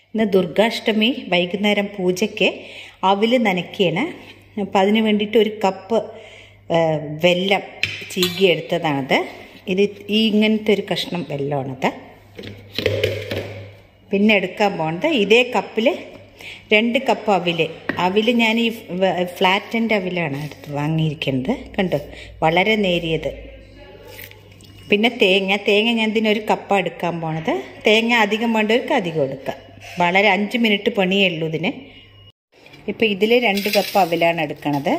ഇന്ന് ദുർഗാഷ്ടമി വൈകുന്നേരം പൂജയ്ക്ക് അവില് നനയ്ക്കുകയാണ് അപ്പം അതിന് വേണ്ടിയിട്ട് ഒരു കപ്പ് ആ, വെല്ലം ചീകിയെടുത്തതാണത് ഇത് ഈ ഇങ്ങനത്തെ ഒരു കഷ്ണം വെല്ലമാണത് പിന്നെ എടുക്കാൻ പോകുന്നത് ഇതേ കപ്പിൽ രണ്ട് കപ്പ് അവില് അവില് ഞാൻ ഈ ഫ്ലാറ്റിൻ്റെ അവിലാണ് എടുത്ത് വാങ്ങിയിരിക്കുന്നത് കണ്ടോ വളരെ നേരിയത് പിന്നെ തേങ്ങ തേങ്ങ ഞാൻ ഇതിനൊരു കപ്പ എടുക്കാൻ പോണത് തേങ്ങ അധികം വേണ്ടവർക്ക് അധികം എടുക്കാം വളരെ അഞ്ച് മിനിറ്റ് പണിയേ ഉള്ളൂ ഇതിന് ഇപ്പം ഇതിൽ രണ്ട് കപ്പ് അവിലാണ് എടുക്കണത്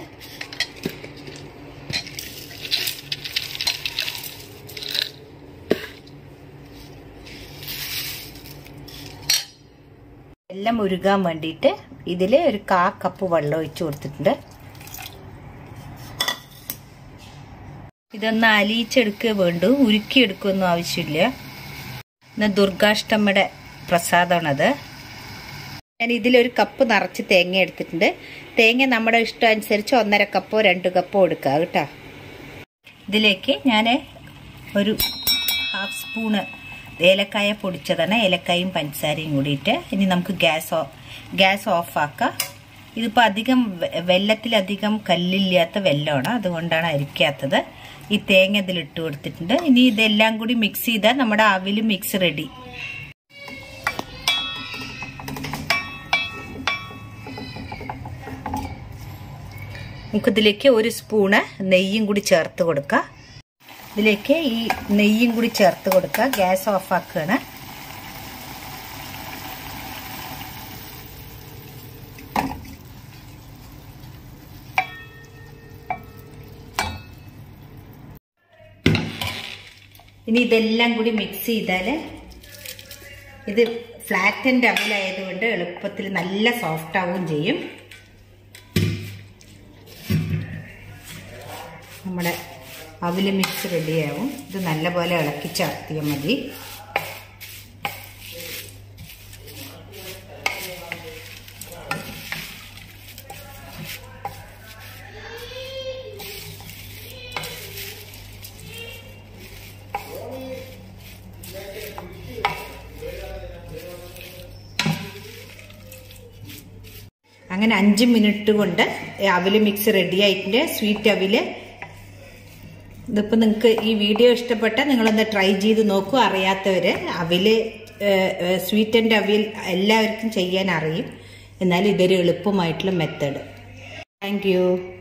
എല്ലാം ഉരുകാൻ വേണ്ടിയിട്ട് ഇതിൽ ഒരു കാ കപ്പ് വെള്ളം ഒഴിച്ചു കൊടുത്തിട്ടുണ്ട് ഇതൊന്ന് അലിയിച്ചെടുക്കുക വേണ്ടു ഉരുക്കിയെടുക്കുകയൊന്നും ആവശ്യമില്ല ഇന്ന് ദുർഗാഷ്ടമിയുടെ പ്രസാദമാണത് ഞാൻ ഇതിലൊരു കപ്പ് നിറച്ച് തേങ്ങ എടുത്തിട്ടുണ്ട് തേങ്ങ നമ്മുടെ ഇഷ്ടം അനുസരിച്ച് ഒന്നര കപ്പോ രണ്ട് കപ്പോ എടുക്കുക കേട്ടോ ഇതിലേക്ക് ഞാൻ ഒരു ഹാഫ് സ്പൂണ് ഏലക്കായ പൊടിച്ചതാണ് ഏലക്കായും പഞ്ചസാരയും കൂടിയിട്ട് ഇനി നമുക്ക് ഗ്യാസ് ഓ ഗ്യാസ് ഓഫാക്കാം ഇതിപ്പോൾ അധികം വെ- വെല്ലത്തിലധികം കല്ലില്ലാത്ത വെല്ലമാണ് അതുകൊണ്ടാണ് അരിക്കാത്തത് ഈ തേങ്ങ ഇതിലിട്ട് കൊടുത്തിട്ടുണ്ട് ഇനി ഇതെല്ലാം കൂടി മിക്സ് ചെയ്താൽ നമ്മുടെ അവിൽ മിക്സ് റെഡി നമുക്കിതിലേക്ക് ഒരു സ്പൂണ് നെയ്യും കൂടി ചേർത്ത് കൊടുക്കാം ഇതിലേക്ക് ഈ നെയ്യും കൂടി ചേർത്ത് കൊടുക്കുക ഗ്യാസ് ഓഫ് ആക്കുകയാണ് ഇനി ഇതെല്ലാം കൂടി മിക്സ് ചെയ്താൽ ഇത് ഫ്ലാറ്റൻ്റെ അവിലായതുകൊണ്ട് എളുപ്പത്തിൽ നല്ല സോഫ്റ്റ് ആവുകയും ചെയ്യും നമ്മുടെ അവില് മിക്സ് റെഡിയാവും ഇത് നല്ലപോലെ ഇളക്കി ചേർത്തിയാൽ മതി അങ്ങനെ അഞ്ച് മിനിറ്റ് കൊണ്ട് അവില് മിക്സ് റെഡി ആയിട്ടുണ്ട് സ്വീറ്റ് അവില് ഇതിപ്പോൾ നിങ്ങൾക്ക് ഈ വീഡിയോ ഇഷ്ടപ്പെട്ട നിങ്ങളൊന്ന് ട്രൈ ചെയ്ത് നോക്കൂ അറിയാത്തവര് അവില് സ്വീറ്റ് ആൻഡ് അവിൽ എല്ലാവർക്കും ചെയ്യാൻ അറിയും എന്നാൽ ഇതൊരു എളുപ്പമായിട്ടുള്ള മെത്തേഡ് താങ്ക് യു